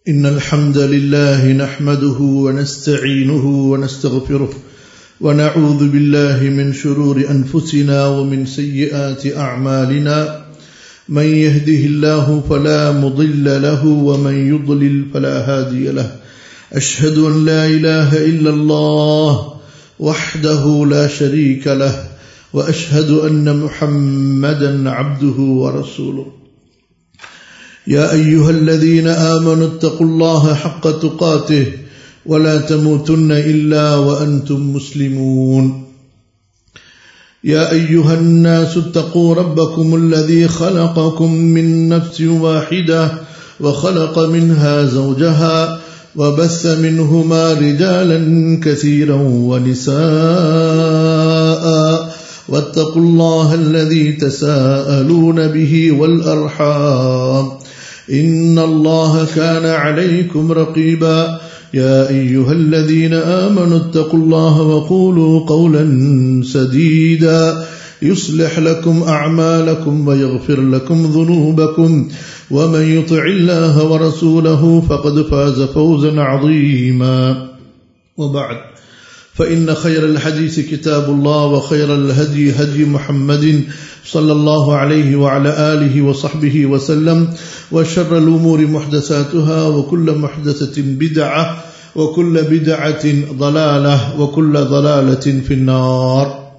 إن الحمد لله نحمده ونستعينه ونستغفره ونعوذ بالله من شرور أنفسنا ومن سيئات أعمالنا من يهده الله فلا مضل له ومن يضلل فلا هادي له أشهد أن لا إله إلا الله وحده لا شريك له وأشهد أن محمدا عبده ورسوله يا أيها الذين آمنوا اتقوا الله حق تقاته ولا تموتن إلا وأنتم مسلمون يا أيها الناس اتقوا ربكم الذي خلقكم من نفس واحدة وخلق منها زوجها وبث منهما رجالا كثيرا ونساء واتقوا الله الذي تساءلون به والأرحام إن الله كان عليكم رقيبا يا أيها الذين آمنوا اتقوا الله وقولوا قولا سديدا يصلح لكم أعمالكم ويغفر لكم ذنوبكم ومن يطع الله ورسوله فقد فاز فوزا عظيما وبعد فإن خير الحديث كتاب الله وخير الهدي هدي محمد صلى الله عليه وعلى آله وصحبه وسلم وشر الأمور محدثاتها وكل محدثة بدعة وكل بدعة ضلالة وكل ضلالة في النار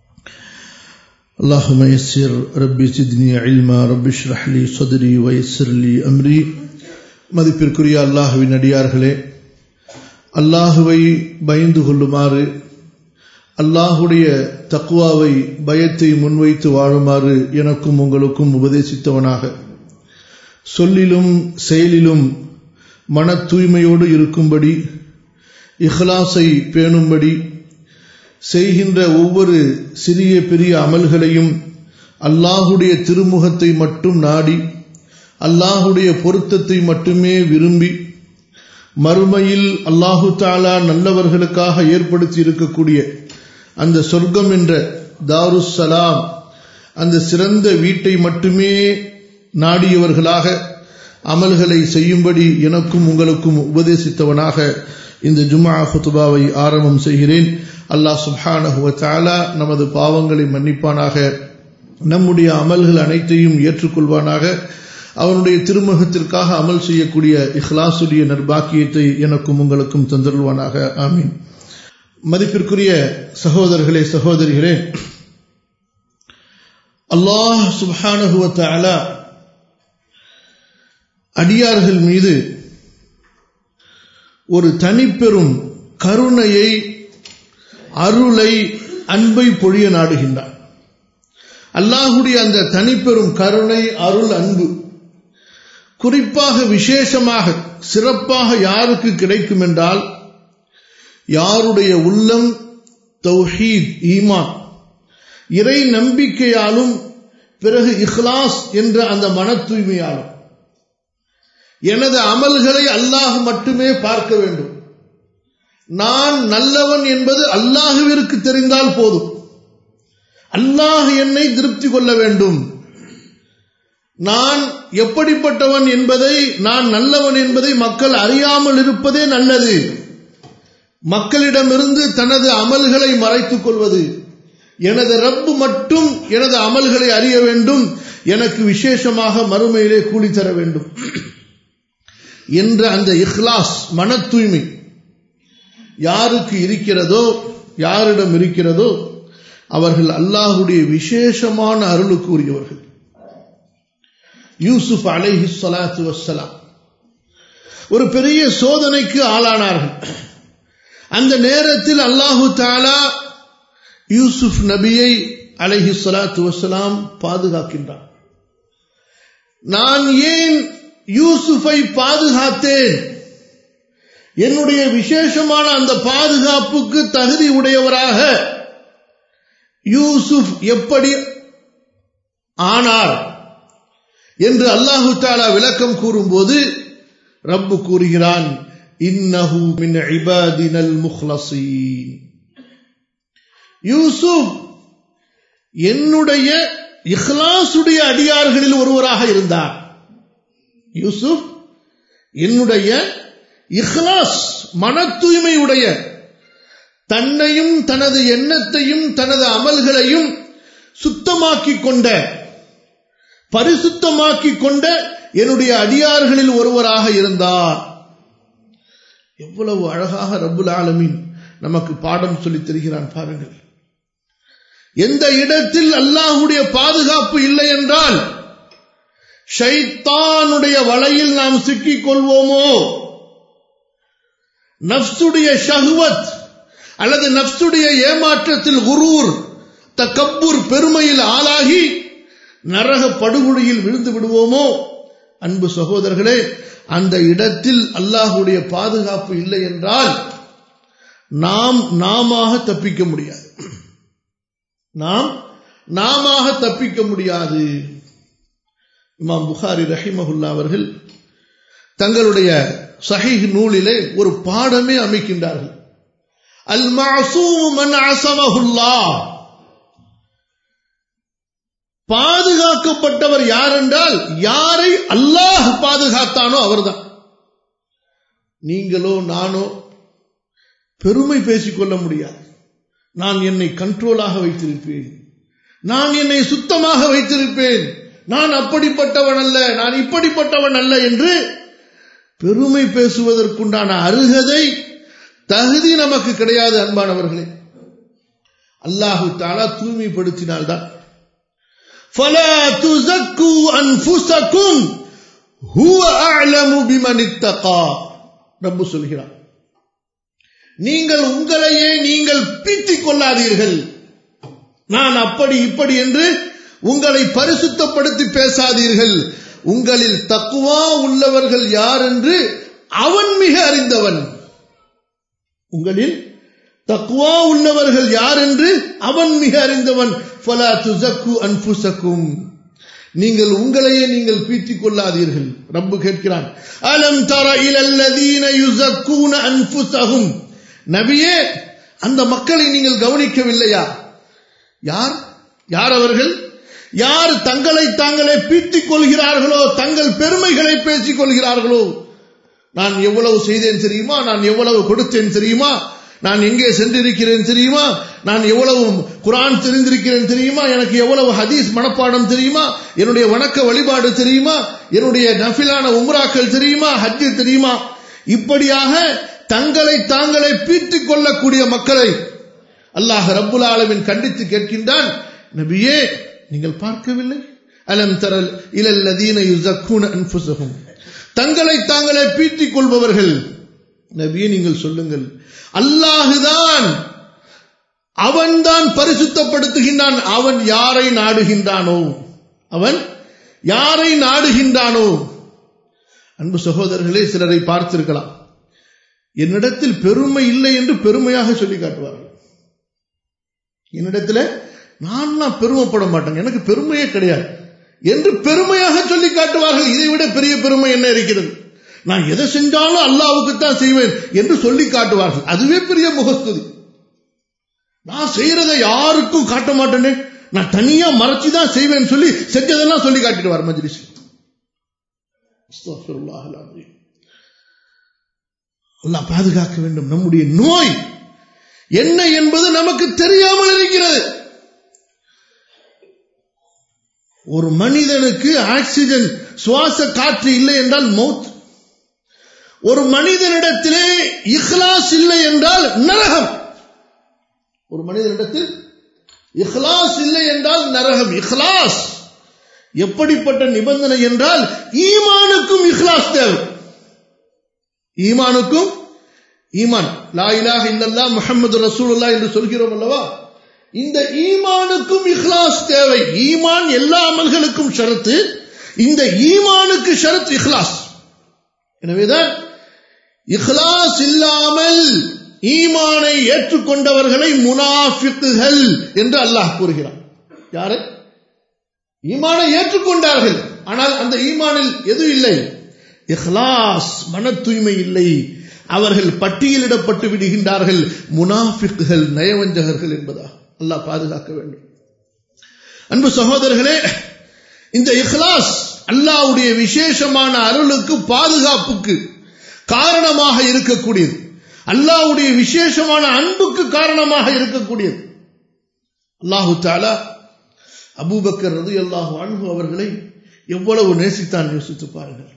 اللهم يسر ربي زدني علما رب اشرح لي صدري ويسر لي أمري மதிப்பிற்குரிய அல்லாஹுவின் அடியார்களே அல்லாஹுவை பயந்து கொள்ளுமாறு அல்லாஹுடைய தக்குவாவை பயத்தை முன்வைத்து வாழுமாறு எனக்கும் உங்களுக்கும் உபதேசித்தவனாக சொல்லிலும் செயலிலும் மன தூய்மையோடு இருக்கும்படி இஹ்லாஸை பேணும்படி செய்கின்ற ஒவ்வொரு சிறிய பெரிய அமல்களையும் அல்லாஹுடைய திருமுகத்தை மட்டும் நாடி அல்லாஹுடைய பொருத்தத்தை மட்டுமே விரும்பி மறுமையில் அல்லாஹு தாலா நல்லவர்களுக்காக ஏற்படுத்தி இருக்கக்கூடிய அந்த சொர்க்கம் என்ற தாருஸ் சலாம் அந்த சிறந்த வீட்டை மட்டுமே நாடியவர்களாக அமல்களை செய்யும்படி எனக்கும் உங்களுக்கும் உபதேசித்தவனாக இந்த ஜுமா ஹுத்துபாவை ஆரம்பம் செய்கிறேன் அல்லாஹ் சுப்ஹானஹுவ தாலா நமது பாவங்களை மன்னிப்பானாக நம்முடைய அமல்கள் அனைத்தையும் ஏற்றுக்கொள்வானாக அவனுடைய திருமுகத்திற்காக அமல் செய்யக்கூடிய இஹ்லாசுடைய நர்பாக்கியத்தை எனக்கும் உங்களுக்கும் தந்தருள்வானாக ஆமீன் மதிப்பிற்குரிய சகோதரர்களே சகோதரிகளே அல்லாஹ் சுபானுவத்த அலா அடியார்கள் மீது ஒரு தனிப்பெரும் கருணையை அருளை அன்பை பொழிய நாடுகின்றார் அல்லாஹுடைய அந்த தனிப்பெரும் கருணை அருள் அன்பு குறிப்பாக விசேஷமாக சிறப்பாக யாருக்கு கிடைக்கும் என்றால் யாருடைய உள்ளம் தௌஹீத் ஈமான் இறை நம்பிக்கையாலும் பிறகு இஹ்லாஸ் என்ற அந்த மன தூய்மையாலும் எனது அமல்களை அல்லாஹ் மட்டுமே பார்க்க வேண்டும் நான் நல்லவன் என்பது அல்லாஹுவிற்கு தெரிந்தால் போதும் அல்லாஹ் என்னை திருப்தி கொள்ள வேண்டும் நான் எப்படிப்பட்டவன் என்பதை நான் நல்லவன் என்பதை மக்கள் அறியாமல் இருப்பதே நல்லது மக்களிடமிருந்து தனது அமல்களை மறைத்துக் கொள்வது எனது ரப்பு மட்டும் எனது அமல்களை அறிய வேண்டும் எனக்கு விசேஷமாக மறுமையிலே கூலி தர வேண்டும் என்ற அந்த இஹ்லாஸ் மன தூய்மை யாருக்கு இருக்கிறதோ யாரிடம் இருக்கிறதோ அவர்கள் அல்லாஹுடைய விசேஷமான அருளுக்கு உரியவர்கள் யூசுப் அலைஹி சலாத்து வசலாம் ஒரு பெரிய சோதனைக்கு ஆளானார்கள் அந்த நேரத்தில் அல்லாஹு தாலா யூசுப் நபியை அலைஹி சலாத்து வசலாம் பாதுகாக்கின்றார் நான் ஏன் யூசுஃபை பாதுகாத்தேன் என்னுடைய விசேஷமான அந்த பாதுகாப்புக்கு தகுதி உடையவராக யூசுப் எப்படி ஆனார் என்று அல்லாஹு தாலா விளக்கம் கூறும்போது ரப்பு கூறுகிறான் இன்னஹு மின் இபாதினல் முஹ்லசீன் யூசுப் என்னுடைய இஹ்லாசுடைய அடியார்களில் ஒருவராக இருந்தார் யூசுப் என்னுடைய இஹ்லாஸ் மன தூய்மையுடைய தன்னையும் தனது எண்ணத்தையும் தனது அமல்களையும் சுத்தமாக்கி கொண்ட பரிசுத்தமாக்கி கொண்ட என்னுடைய அடியார்களில் ஒருவராக இருந்தார் எவ்வளவு அழகாக ரப்புல் ஆலமீன் நமக்கு பாடம் சொல்லித் தருகிறான் பாருங்கள் எந்த இடத்தில் அல்லாஹுடைய பாதுகாப்பு இல்லை என்றால் ஷைத்தானுடைய வலையில் நாம் சிக்கிக் கொள்வோமோ நப்சுடைய ஷஹ்வத் அல்லது நப்சுடைய ஏமாற்றத்தில் குரூர் தக்கப்புர் பெருமையில் ஆளாகி நரக படுகொலையில் விழுந்து விடுவோமோ அன்பு சகோதரர்களே அந்த இடத்தில் அல்லாஹுடைய பாதுகாப்பு இல்லை என்றால் நாம் நாம தப்பிக்க முடியாது நாம் நாம தப்பிக்க முடியாது இமாம் புகாரி ரஹிமஹுல்லா அவர்கள் தங்களுடைய சஹீஹ் நூலிலே ஒரு பாடமே அமைக்கின்றார்கள் அல் மன் அசமஹுல்லா பாதுகாக்கப்பட்டவர் யார் என்றால் யாரை அல்லாஹ் பாதுகாத்தானோ அவர்தான் நீங்களோ நானோ பெருமை பேசிக்கொள்ள முடியாது நான் என்னை கண்ட்ரோலாக வைத்திருப்பேன் நான் என்னை சுத்தமாக வைத்திருப்பேன் நான் அப்படிப்பட்டவன் அல்ல நான் இப்படிப்பட்டவன் அல்ல என்று பெருமை பேசுவதற்குண்டான அருகதை தகுதி நமக்கு கிடையாது அன்பானவர்களே அல்லாஹு தாலா தூய்மைப்படுத்தினால்தான் فلا تزكوا انفسكم هو اعلم بمن اتقى ரப்பு சொல்கிறார் நீங்கள் உங்களையே நீங்கள் பீத்திக் கொள்ளாதீர்கள் நான் அப்படி இப்படி என்று உங்களை பரிசுத்தப்படுத்தி பேசாதீர்கள் உங்களில் தக்குவா உள்ளவர்கள் யார் என்று அவன் மிக அறிந்தவன் உங்களில் தக்குவா உள்ளவர்கள் யார் என்று அவன் மிக அறிந்தவன் ஃபலா துசக்கு அன்புசக்கும் நீங்கள் உங்களையே நீங்கள் பீத்திக் கொள்ளாதீர்கள் ரப்பு கேட்கிறான் அலம் தர இலல்லதீன யுசக்கூன அன்புசகும் நபியே அந்த மக்களை நீங்கள் கவனிக்கவில்லையா யார் யார் அவர்கள் யார் தங்களை தாங்களே பீத்திக் கொள்கிறார்களோ தங்கள் பெருமைகளை பேசிக் கொள்கிறார்களோ நான் எவ்வளவு செய்தேன் தெரியுமா நான் எவ்வளவு கொடுத்தேன் தெரியுமா நான் எங்கே சென்றிருக்கிறேன் தெரியுமா நான் எவ்வளவு குரான் தெரிந்திருக்கிறேன் தெரியுமா எனக்கு எவ்வளவு ஹதீஸ் மனப்பாடம் தெரியுமா என்னுடைய வணக்க வழிபாடு தெரியுமா என்னுடைய நஃபிலான உம்ராக்கள் தெரியுமா ஹஜ்ஜு தெரியுமா இப்படியாக தங்களை தாங்களே பீத்திக் கொள்ளக்கூடிய மக்களை அல்லாஹ் ரப்புல் ஆலமின் கண்டித்து கேட்கின்றான் நபியே நீங்கள் பார்க்கவில்லை அலம் தரல் இலல்லதீன யுசக்கூன அன்புசகும் தங்களை தாங்களே பீத்திக் கொள்பவர்கள் நபியே நீங்கள் சொல்லுங்கள் அல்லாஹுதான் அவன்தான் பரிசுத்தப்படுத்துகின்றான் அவன் யாரை நாடுகின்றானோ அவன் யாரை நாடுகின்றானோ அன்பு சகோதரர்களே சிலரை பார்த்திருக்கலாம் என்னிடத்தில் பெருமை இல்லை என்று பெருமையாக சொல்லி காட்டுவார்கள் என்னிடத்தில் நான் பெருமைப்பட மாட்டேன் எனக்கு பெருமையே கிடையாது என்று பெருமையாக சொல்லி காட்டுவார்கள் இதை விட பெரிய பெருமை என்ன இருக்கிறது நான் எதை செஞ்சாலும் அல்லாவுக்கு தான் செய்வேன் என்று சொல்லி காட்டுவார்கள் அதுவே பெரிய முகஸ்துதி நான் செய்யறதை யாருக்கும் காட்ட மாட்டேனே நான் தனியா மறைச்சு தான் செய்வேன் சொல்லி செஞ்சதெல்லாம் சொல்லி காட்டிடுவார் மஜ்லிஸ் அல்லாஹ் பாதுகாக்க வேண்டும் நம்முடைய நோய் என்ன என்பது நமக்கு தெரியாமல் இருக்கிறது ஒரு மனிதனுக்கு ஆக்சிஜன் சுவாச காற்று இல்லை என்றால் மவுத் ஒரு மனிதனிடத்திலே இஹ்லாஸ் இல்லை என்றால் நரகம் ஒரு மனிதனிடத்தில் இஹ்லாஸ் இல்லை என்றால் நரகம் இஹ்லாஸ் எப்படிப்பட்ட நிபந்தனை என்றால் ஈமானுக்கும் இஹ்லாஸ் தேவை ஈமானுக்கும் ஈமான் லா இலாஹ இல்லல்லா முஹம்மது ரசூலுல்லாஹ் என்று சொல்கிறோம் அல்லவா இந்த ஈமானுக்கும் இஹ்லாஸ் தேவை ஈமான் எல்லா அமல்களுக்கும் ஷரத்து இந்த ஈமானுக்கு ஷரத் இஹ்லாஸ் எனவேதான் இஹ்லாஸ் இல்லாமல் ஈமானை ஏற்றுக்கொண்டவர்களை முனாஃபிக்குகள் என்று அல்லாஹ் கூறுகிறான் யாரு ஈமானை ஏற்றுக்கொண்டார்கள் ஆனால் அந்த ஈமானில் எது இல்லை இஹ்லாஸ் மன தூய்மை இல்லை அவர்கள் பட்டியலிடப்பட்டு விடுகின்றார்கள் முனாஃபிக்குகள் நயவஞ்சகர்கள் என்பதா அல்லாஹ் பாதுகாக்க வேண்டும் அன்பு சகோதரர்களே இந்த இஹ்லாஸ் அல்லாவுடைய விசேஷமான அருளுக்கு பாதுகாப்புக்கு காரணமாக இருக்கக்கூடியது அல்லாவுடைய விசேஷமான அன்புக்கு காரணமாக இருக்கக்கூடியது அல்லாஹு தாலா அபூபக்கர் ரது அல்லாஹு அன்பு அவர்களை எவ்வளவு நேசித்தான் யோசித்து பாருங்கள்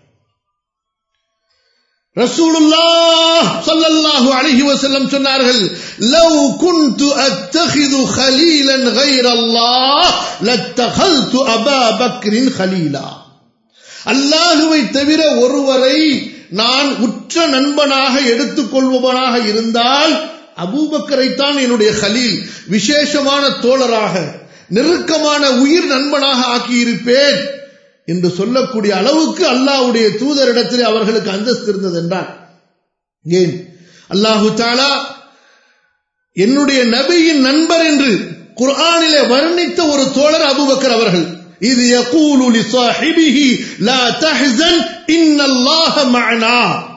ரசூலுல்லாஹ் ஸல்லல்லாஹு அலைஹி வஸல்லம் சொன்னார்கள் லவ் குன்து அத்தகிது خليلا غير الله لاتخذت ابا بكر خليلا அல்லாஹுவை தவிர ஒருவரை நான் உற்ற நண்பனாக எடுத்துக் கொள்பவனாக இருந்தால் அபூபக்கரைத்தான் என்னுடைய ஹலீல் விசேஷமான தோழராக நெருக்கமான உயிர் நண்பனாக ஆக்கியிருப்பேன் என்று சொல்லக்கூடிய அளவுக்கு அல்லாஹ்வுடைய தூதரிடத்தில் அவர்களுக்கு அந்தஸ்து இருந்தது என்றார் ஏன் அல்லாஹு தாலா என்னுடைய நபியின் நண்பர் என்று குர்ஆனிலே வர்ணித்த ஒரு தோழர் அபூபக்கர் அவர்கள் இது யகூலு லிசாஹிபிஹி லா தஹ்சன் இன்னல்லாஹ மஅனா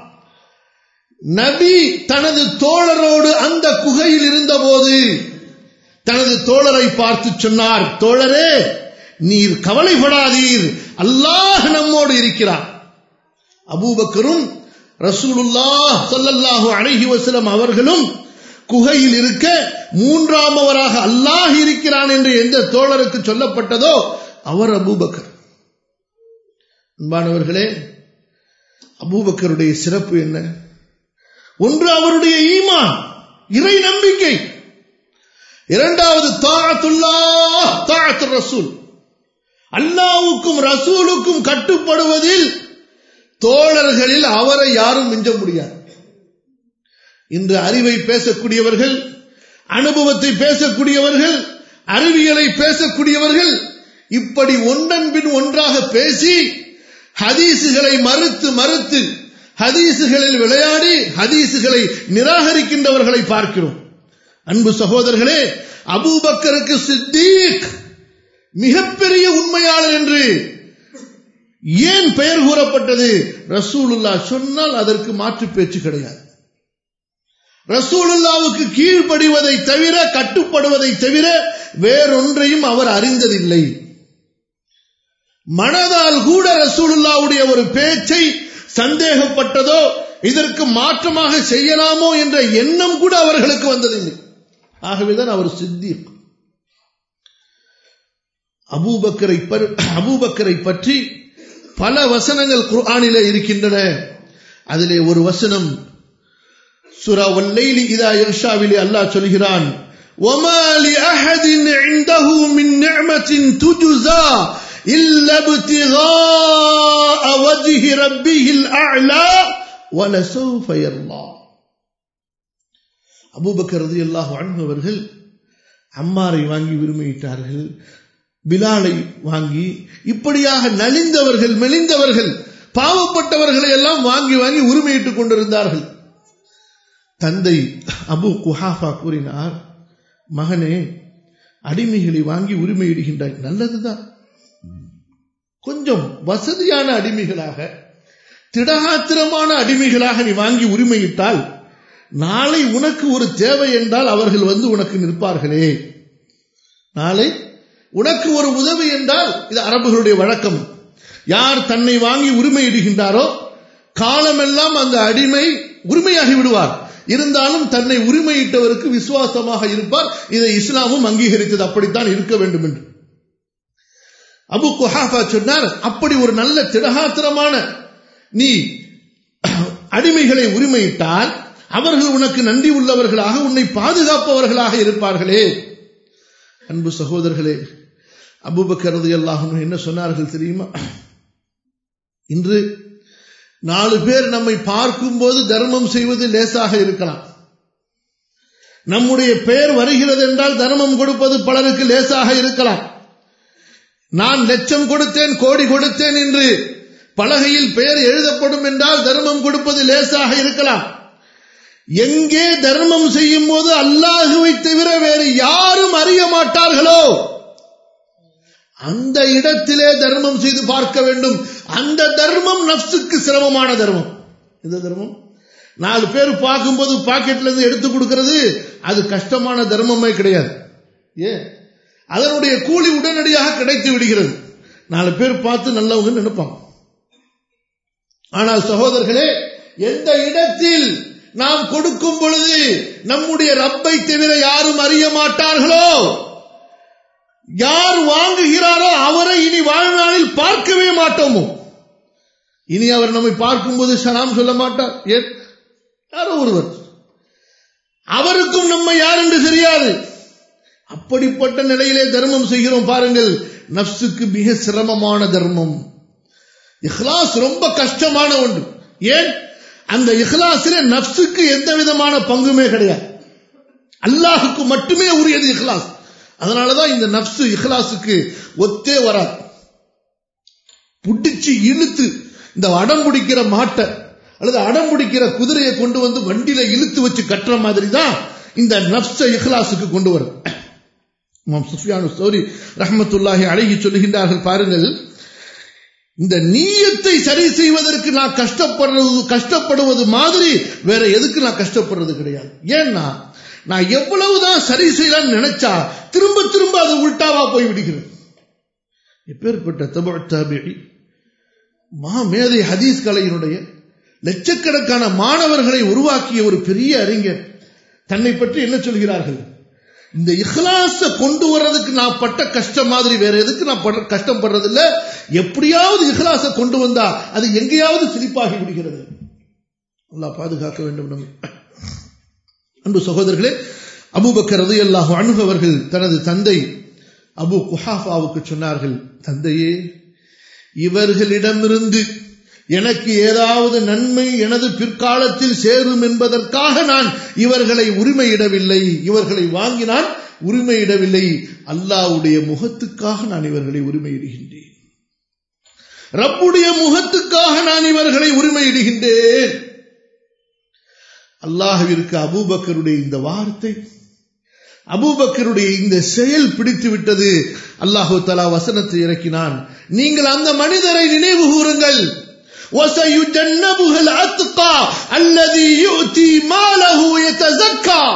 நபி தனது தோழரோடு அந்த குகையில் இருந்தபோது தனது தோழரை பார்த்து சொன்னார் தோழரே நீர் கவலைப்படாதீர் அல்லாஹ் நம்மோடு இருக்கிறார் அபூபக்கரும் ரசூலுல்லாஹ் ஸல்லல்லாஹு அலைஹி வஸல்லம் அவர்களும் குகையில் இருக்க மூன்றாமவராக அல்லாஹ் இருக்கிறான் என்று எந்த தோழருக்கு சொல்லப்பட்டதோ அவர் அபூபக்கர் அன்பானவர்களே அபூபக்கருடைய சிறப்பு என்ன ஒன்று அவருடைய ஈமான் இறை நம்பிக்கை இரண்டாவது தாத்துல்லா தாத்து ரசூல் அல்லாவுக்கும் ரசூலுக்கும் கட்டுப்படுவதில் தோழர்களில் அவரை யாரும் மிஞ்ச முடியாது இன்று அறிவை பேசக்கூடியவர்கள் அனுபவத்தை பேசக்கூடியவர்கள் அறிவியலை பேசக்கூடியவர்கள் இப்படி ஒன்றன் பின் ஒன்றாக பேசி ஹதீசுகளை மறுத்து மறுத்து ஹதீசுகளில் விளையாடி ஹதீசுகளை நிராகரிக்கின்றவர்களை பார்க்கிறோம் அன்பு சகோதரர்களே அபூபக்கருக்கு சித்தீக் மிகப்பெரிய உண்மையாளர் என்று ஏன் பெயர் கூறப்பட்டது ரசூலுல்லா சொன்னால் அதற்கு மாற்று பேச்சு கிடையாது ரசூலுல்லாவுக்கு கீழ்ப்படிவதை தவிர கட்டுப்படுவதை தவிர வேறொன்றையும் அவர் அறிந்ததில்லை மனதால் கூட ரசூலுல்லாவுடைய ஒரு பேச்சை சந்தேகப்பட்டதோ இதற்கு மாற்றமாக செய்யலாமோ என்ற எண்ணம் கூட அவர்களுக்கு வந்ததில்லை ஆகவேதான் அவர் சித்திக் அபூபக்கரை அபூபக்கரை பற்றி பல வசனங்கள் குர்ஆனிலே இருக்கின்றன அதிலே ஒரு வசனம் சுரா வல்லைலி இதா யர்ஷாவிலே அல்லாஹ் சொல்கிறான் وما لأحد عنده من نعمة تجزى إلا ابتغاء وجه ربه الأعلى ولسوف يرضى அபூபக்கர் ரலியல்லாஹு அன்ஹு அவர்கள் அம்மாரை வாங்கி விரும்பிவிட்டார்கள் பிலாலை வாங்கி இப்படியாக நலிந்தவர்கள் மெலிந்தவர்கள் பாவப்பட்டவர்களை எல்லாம் வாங்கி வாங்கி உரிமையிட்டுக் கொண்டிருந்தார்கள் தந்தை அபு குஹாஃபா கூறினார் மகனே அடிமைகளை வாங்கி உரிமையிடுகின்றாய் நல்லதுதான் கொஞ்சம் வசதியான அடிமைகளாக திடகாத்திரமான அடிமைகளாக நீ வாங்கி உரிமையிட்டால் நாளை உனக்கு ஒரு தேவை என்றால் அவர்கள் வந்து உனக்கு நிற்பார்களே நாளை உனக்கு ஒரு உதவி என்றால் இது அரபுகளுடைய வழக்கம் யார் தன்னை வாங்கி உரிமையிடுகின்றாரோ காலமெல்லாம் அந்த அடிமை உரிமையாகி விடுவார் இருந்தாலும் தன்னை உரிமையிட்டவருக்கு விசுவாசமாக இருப்பார் இதை இஸ்லாமும் அங்கீகரித்தது அப்படித்தான் இருக்க வேண்டும் என்று அபு குஹாஃபா சொன்னார் அப்படி ஒரு நல்ல திடகாத்திரமான நீ அடிமைகளை உரிமையிட்டால் அவர்கள் உனக்கு நன்றி உள்ளவர்களாக உன்னை பாதுகாப்பவர்களாக இருப்பார்களே அன்பு சகோதரர்களே அபுபக்கரது எல்லாரும் என்ன சொன்னார்கள் தெரியுமா இன்று நாலு பேர் நம்மை பார்க்கும்போது தர்மம் செய்வது லேசாக இருக்கலாம் நம்முடைய பெயர் வருகிறது என்றால் தர்மம் கொடுப்பது பலருக்கு லேசாக இருக்கலாம் நான் லட்சம் கொடுத்தேன் கோடி கொடுத்தேன் என்று பலகையில் பெயர் எழுதப்படும் என்றால் தர்மம் கொடுப்பது லேசாக இருக்கலாம் எங்கே தர்மம் செய்யும் போது அல்லாஹுவை தவிர வேறு யாரும் அறிய மாட்டார்களோ அந்த இடத்திலே தர்மம் செய்து பார்க்க வேண்டும் அந்த தர்மம் நப்சுக்கு சிரமமான தர்மம் எந்த தர்மம் நாலு பேர் பார்க்கும்போது பாக்கெட்ல இருந்து எடுத்து கொடுக்கிறது அது கஷ்டமான தர்மமே கிடையாது ஏ அதனுடைய கூலி உடனடியாக கிடைத்து விடுகிறது நாலு பேர் பார்த்து நல்லவங்க நினைப்பாங்க ஆனால் சகோதரர்களே எந்த இடத்தில் நாம் கொடுக்கும் பொழுது நம்முடைய ரப்பை தவிர யாரும் அறிய மாட்டார்களோ யார் வாங்குகிறாரோ அவரை இனி வாழ்நாளில் பார்க்கவே மாட்டோமோ இனி அவர் நம்மை பார்க்கும்போது சலாம் சொல்ல மாட்டார் ஏன் யாரோ ஒருவர் அவருக்கும் நம்ம யார் என்று தெரியாது அப்படிப்பட்ட நிலையிலே தர்மம் செய்கிறோம் பாருங்கள் நப்சுக்கு மிக சிரமமான தர்மம் இஹ்லாஸ் ரொம்ப கஷ்டமான ஒன்று ஏன் அந்த இஹ்லாஸிலே நப்சுக்கு எந்த விதமான பங்குமே கிடையாது அல்லாஹுக்கு மட்டுமே உரியது இஹ்லாஸ் அதனாலதான் இந்த நப்சு இஹ்லாஸுக்கு ஒத்தே வராது புடிச்சு இழுத்து இந்த அடம் பிடிக்கிற மாட்டை அல்லது அடம் பிடிக்கிற குதிரையை கொண்டு வந்து வண்டியில இழுத்து வச்சு கட்டுற மாதிரி தான் இந்த நப்ச இஹ்லாஸுக்கு கொண்டு வரும் சுஃபியானு சௌரி ரஹமத்துல்லாஹி அழகி சொல்லுகின்றார்கள் பாருங்கள் இந்த நீயத்தை சரி செய்வதற்கு நான் கஷ்டப்படுறது கஷ்டப்படுவது மாதிரி வேற எதுக்கு நான் கஷ்டப்படுறது கிடையாது ஏன்னா நான் எவ்வளவுதான் சரி செய்யலாம்னு நினைச்சா திரும்ப திரும்ப அது உள்டாவா போய் விடுகிறது எப்பேற்பட்ட தபா தாபிழி மா மேதை ஹதீஸ் கலையினுடைய லட்சக்கணக்கான மாணவர்களை உருவாக்கிய ஒரு பெரிய அறிஞர் தன்னை பற்றி என்ன சொல்கிறார்கள் இந்த இஹ்லாச கொண்டு வர்றதுக்கு நான் பட்ட கஷ்டம் மாதிரி வேற எதுக்கு நான் கஷ்டப்படுறது இல்ல எப்படியாவது இஹ்லாச கொண்டு வந்தா அது எங்கேயாவது சிரிப்பாகி விடுகிறது அல்லா பாதுகாக்க வேண்டும் நம்ம அன்பு சகோதரர்களே அபுபக்கர் ரது அல்லாஹ் அணுகவர்கள் தனது தந்தை அபு குஹாஃபாவுக்கு சொன்னார்கள் தந்தையே இவர்களிடமிருந்து எனக்கு ஏதாவது நன்மை எனது பிற்காலத்தில் சேரும் என்பதற்காக நான் இவர்களை உரிமையிடவில்லை இவர்களை வாங்கி நான் உரிமையிடவில்லை அல்லாவுடைய முகத்துக்காக நான் இவர்களை உரிமையிடுகின்றேன் ரப்புடைய முகத்துக்காக நான் இவர்களை உரிமையிடுகின்றேன் அல்லாஹுவிற்கு அபூபக்கருடைய இந்த வார்த்தை அபூபக்கருடைய இந்த செயல் பிடித்து விட்டது அல்லாஹு தலா வசனத்தை இறக்கினான் நீங்கள் அந்த மனிதரை நினைவு கூறுங்கள் وسيجنبها الأتقى الذي يؤتي ماله يتزكى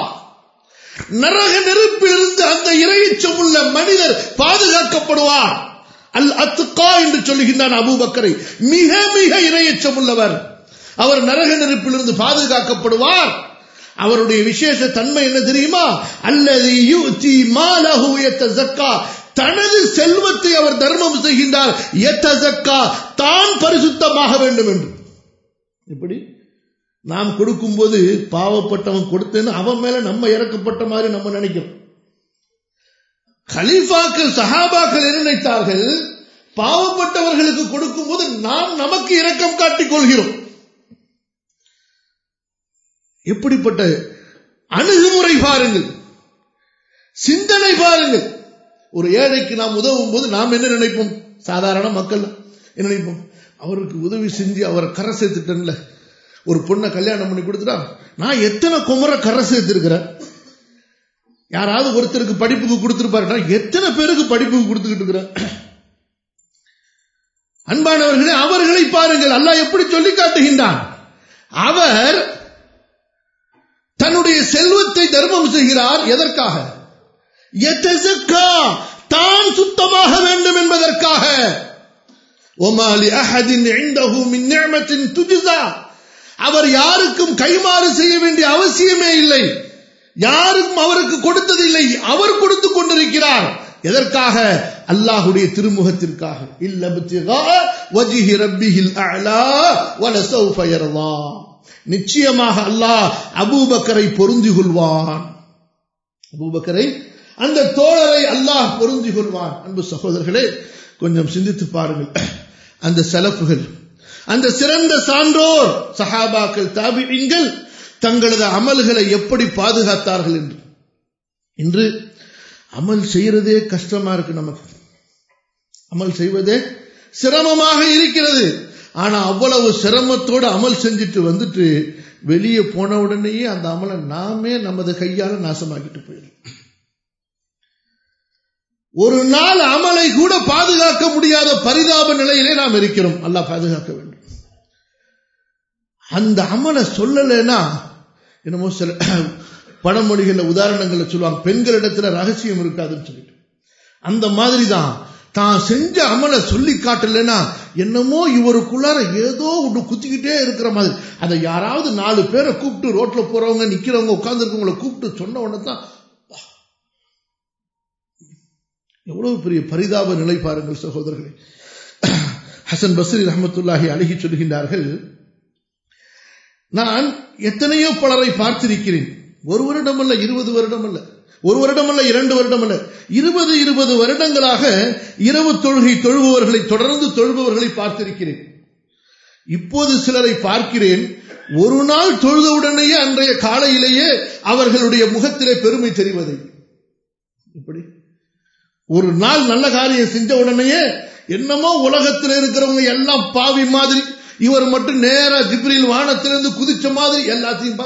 நரக நெருப்பிலிருந்து அந்த இறையச்சம் உள்ள மனிதர் பாதுகாக்கப்படுவார் அல் அத்துக்கா என்று சொல்லுகின்றான் அபூபக்கரை மிக மிக இறையச்சம் உள்ளவர் அவர் நரக நெருப்பிலிருந்து பாதுகாக்கப்படுவார் அவருடைய விசேஷ தன்மை என்ன தெரியுமா அல்லது யூதி மாலஹு யத்தஸக்கா தனது செல்வத்தை அவர் தர்மம் செய்கின்றார் யத்தஸக்கா தான் பரிசுத்தமாக வேண்டும் என்று எப்படி நாம் கொடுக்கும்போது பாவப்பட்டவன் கொடுத்தேன்னு அவன் மேல நம்ம இறக்கப்பட்ட மாதிரி நம்ம நினைக்கிறோம் கலீஃபாக்கள் சஹாபாக்கள் என்ன நினைத்தார்கள் பாவப்பட்டவர்களுக்கு கொடுக்கும் போது நாம் நமக்கு இரக்கம் காட்டிக் கொள்கிறோம் எப்படிப்பட்ட அணுகுமுறை பாருங்கள் சிந்தனை பாருங்கள் ஒரு ஏழைக்கு நாம் உதவும் போது நாம் என்ன நினைப்போம் சாதாரண மக்கள் என்ன நினைப்போம் அவருக்கு உதவி செஞ்சு அவரை கரை சேர்த்துட்டேன்ல ஒரு பொண்ணை கல்யாணம் பண்ணி கொடுத்துட்டா நான் எத்தனை குமர கரை சேர்த்திருக்கிறேன் யாராவது ஒருத்தருக்கு படிப்புக்கு கொடுத்திருப்பாரு நான் எத்தனை பேருக்கு படிப்புக்கு கொடுத்துக்கிட்டு இருக்கிறேன் அன்பானவர்களே அவர்களை பாருங்கள் அல்லாஹ் எப்படி சொல்லி காட்டுகின்றான் அவர் தன்னுடைய செல்வத்தை தர்மம் செய்கிறார் எதற்காக தான் சுத்தமாக வேண்டும் என்பதற்காக ஒமாலி அஹதின் இந்தஹு மின் நிஅமத்தின் துஜ்ஸா அவர் யாருக்கும் கைமாறு செய்ய வேண்டிய அவசியமே இல்லை யாருக்கும் அவருக்கு கொடுத்ததில்லை அவர் கொடுத்து கொண்டிருக்கிறார் எதற்காக அல்லாஹுடைய திருமுகத்திற்காக இல்லபத்திகா வஜிஹி ரப்பிஹில் அலா வலசௌஃப யர்லா நிச்சயமாக அல்லாஹ் அபூபக்கரை பொருந்தி கொள்வான் அபூபக்கரை அந்த தோழரை அல்லாஹ் பொருந்தி கொள்வான் அன்பு சகோதரர்களே கொஞ்சம் சிந்தித்து பாருங்கள் அந்த செலப்புகள் அந்த சிறந்த சான்றோர் சஹாபாக்கள் தாபிங்கள் தங்களது அமல்களை எப்படி பாதுகாத்தார்கள் என்று இன்று அமல் செய்யறதே கஷ்டமா இருக்கு நமக்கு அமல் செய்வதே சிரமமாக இருக்கிறது ஆனா அவ்வளவு சிரமத்தோடு அமல் செஞ்சுட்டு வந்துட்டு வெளியே போன உடனேயே அந்த அமலை நாமே நமது கையால நாசமாக்கிட்டு போயிடும் ஒரு நாள் அமலை கூட பாதுகாக்க முடியாத பரிதாப நிலையிலே நாம் இருக்கிறோம் அல்லா பாதுகாக்க வேண்டும் அந்த அமலை சொல்லலைன்னா என்னமோ சில பழமொழிகள்ல உதாரணங்களை சொல்லுவாங்க பெண்களிடத்துல ரகசியம் இருக்காதுன்னு சொல்லிட்டு அந்த மாதிரி தான் தான் செஞ்ச அமலை சொல்லி காட்டலைன்னா என்னமோ இவருக்குள்ளார ஏதோ ஒன்று குத்திக்கிட்டே இருக்கிற மாதிரி அதை யாராவது நாலு பேரை கூப்பிட்டு ரோட்ல போறவங்க நிக்கிறவங்க உட்கார்ந்துருக்கவங்கள கூப்பிட்டு சொன்ன உடனே தான் எவ்வளவு பெரிய பரிதாப நிலை பாருங்கள் சகோதரர்களே ஹசன் பஸ்ரி ரஹமத்துல்லாஹி அழகி சொல்கின்றார்கள் நான் எத்தனையோ பலரை பார்த்திருக்கிறேன் ஒரு வருடம் அல்ல இருபது வருடம் அல்ல ஒரு வருடம் அல்ல இரண்டு வருடம் அல்ல இருபது இருபது வருடங்களாக இரவு தொழுகை தொழுபவர்களை தொடர்ந்து தொழுபவர்களை பார்த்திருக்கிறேன் இப்போது சிலரை பார்க்கிறேன் ஒரு நாள் தொழுதவுடனேயே அன்றைய காலையிலேயே அவர்களுடைய முகத்திலே பெருமை தெரிவதை இப்படி ஒரு நாள் நல்ல காரியம் செஞ்ச உடனேயே என்னமோ உலகத்தில் இருக்கிறவங்க எல்லாம் பாவி மாதிரி இவர் மட்டும் நேரா ஜிப்ரில் வானத்திலிருந்து குதிச்ச மாதிரி எல்லாத்தையும்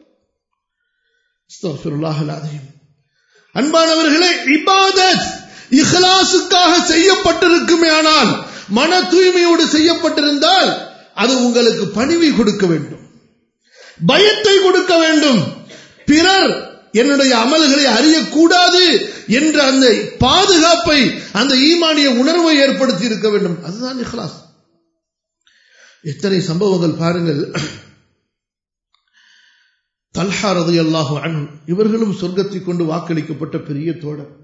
பார்த்தார் அன்பானவர்களே இபாதத் இஹ்லாசுக்காக செய்யப்பட்டிருக்குமே ஆனால் மன தூய்மையோடு செய்யப்பட்டிருந்தால் அது உங்களுக்கு பணிவை கொடுக்க வேண்டும் பயத்தை கொடுக்க வேண்டும் பிறர் என்னுடைய அமல்களை அறியக்கூடாது என்ற அந்த பாதுகாப்பை அந்த ஈமானிய உணர்வை ஏற்படுத்தி இருக்க வேண்டும் அதுதான் இஹ்லாஸ் எத்தனை சம்பவங்கள் பாருங்கள் தல்ஹா ரது அல்லாஹு அன் இவர்களும் சொர்க்கத்தை கொண்டு வாக்களிக்கப்பட்ட பெரிய தோழர்